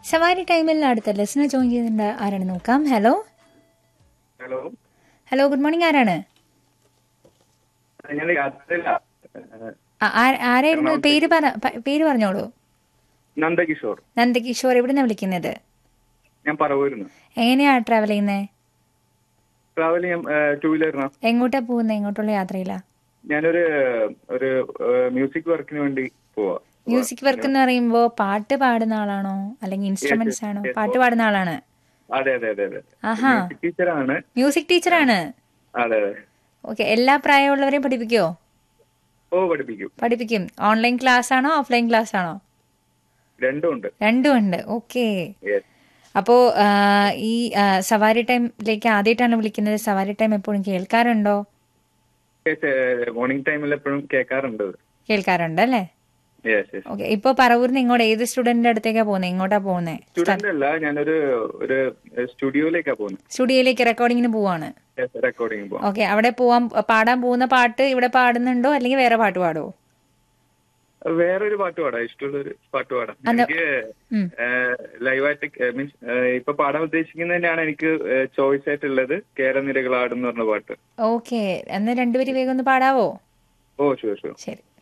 സവാരി ടൈമിൽ അടുത്ത ലിസണർ ജോയിൻ ചെയ്തിട്ടുണ്ട് ആരാണ് നോക്കാം hello hello hello good morning ആരാണ് ഞാൻ യാത്രയില ആ, ആ- ആരായിരുന്നു പേര് പറ പ- പേര് പറഞ്ഞോളൂ നന്ദകിഷോർ നന്ദകിഷോർ എവിടുന്ന വിളിക്കുന്നത് ഞാൻ പറവൂരുന്നു എങ്ങനെയാ ട്രാവൽ ചെയ്യുന്നത് ട്രാവൽ ഞാൻ ടൂ വീലറിനാ എങ്ങോട്ടാ പോകുന്നത് എങ്ങോട്ടുള്ള യാത്രയിലാ ഞാനൊരു ഒരു മ്യൂസിക് വർക്കിന് വേണ്ടി പോവാ മ്യൂസിക് വർക്ക് എന്ന് പറയുമ്പോൾ പാട്ട് പാടുന്ന ആളാണോ അല്ലെങ്കിൽ ഇൻസ്ട്രുമെന്റ്സ് ആണോ പാട്ട് പാടുന്ന ആളാണ് അതെ അതെ അതെ അതെ ആഹാ മ്യൂസിക് ടീച്ചറാണ് മ്യൂസിക് ടീച്ചറാണ് അതെ അതെ ഓക്കെ എല്ലാ പ്രായമുള്ളവരെയും പഠിപ്പിക്കുമോ ഓ പഠിപ്പിക്കും പഠിപ്പിക്കും ഓൺലൈൻ ക്ലാസ് ആണോ ഓഫ്ലൈൻ ക്ലാസ് ആണോ രണ്ടും ഉണ്ട് രണ്ടും ഉണ്ട് ഓക്കെ Yes. അപ്പോൾ ഈ ആ, സവാരി ടൈമിലേക്ക് ആദ്യമായിട്ടാണ് വിളിക്കുന്നത് സവാരി ടൈം എപ്പോഴും കേൾക്കാറുണ്ടോ Yes, eh, മോർണിംഗ് ടൈമിൽ എപ്പോഴും കേൾക്കാറുണ്ട് കേൾക്കാറുണ്ട് അല്ലേ യെസ് യെസ് ഓക്കെ ഇപ്പോൾ പറവൂരിന്ന് ഇങ്ങോട്ട് ഏത് സ്റ്റുഡന്റിന്റെ അടുത്തേക്കാ പോകുന്നത് എങ്ങോട്ടാ പോകുന്നത് സ്റ്റുഡന്റ് അല്ല ഞാനൊരു ഒരു സ്റ്റുഡിയോയിലേക്കാ പോകുന്നത് സ്റ്റുഡിയോയിലേക്ക് റെക്കോർഡിങ്ങിന് പോവാണ് റെക്കോർഡിംഗ് പോവാം ഓക്കെ അവിടെ പോവാൻ പാടാൻ പോകുന്ന പാട്ട് ഇവിടെ പാടുന്നുണ്ടോ അല്ലെങ്കിൽ വേറെ പാട്ട് പാടുമോ വേറൊരു പാട്ട് പാടാം ഇഷ്ടമുള്ള ഒരു പാട്ട് പാടാം അന്ന് എനിക്ക് ഉം. ലൈവായിട്ട് മീൻസ് ഇപ്പൊ പാടാൻ ഉദ്ദേശിക്കുന്നത് തന്നെയാണ് എനിക്ക് ചോയ്സ് ആയിട്ടുള്ളത് കേരനിരകളാടും എന്ന് പറഞ്ഞ പാട്ട് ഓക്കെ എന്നാൽ രണ്ടുപേരും വേഗം ഒന്ന് പാടാവോ ഓ ഷുവർ ഷുവർ ശരി